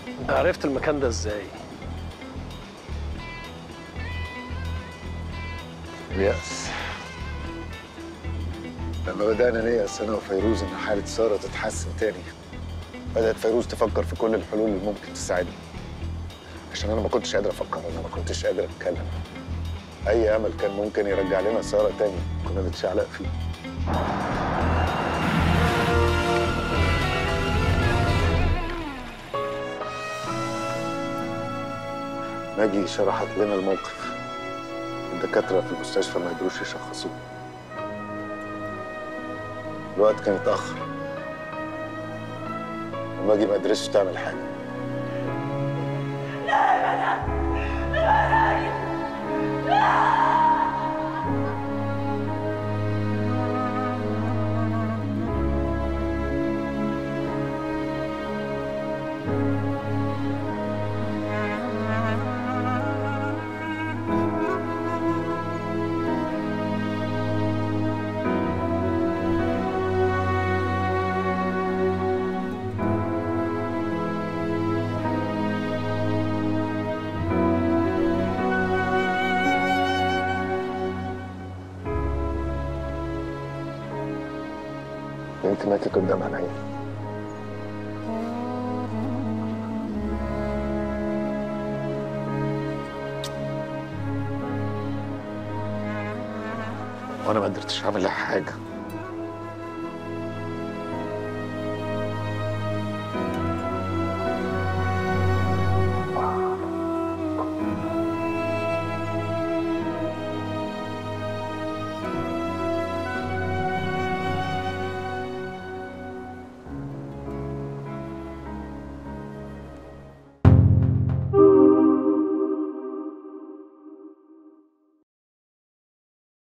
انت عرفت المكان ده ازاي؟ اليأس لما بدأنا نيأس أنا وفيروز إن حالة سارة تتحسن تاني بدأت فيروز تفكر في كل الحلول اللي ممكن تساعدني عشان أنا ما كنتش قادر أفكر أنا ما كنتش قادر أتكلم أي أمل كان ممكن يرجع لنا سارة تاني كنا نتشعلق فيه ماجي شرحت لنا الموقف الدكاترة في المستشفى ما قدروش يشخصوه الوقت كان اتأخر وماجي ما قدرتش تعمل حاجة انت ماتت قدام عينيا وانا ما قدرتش اعمل لها حاجه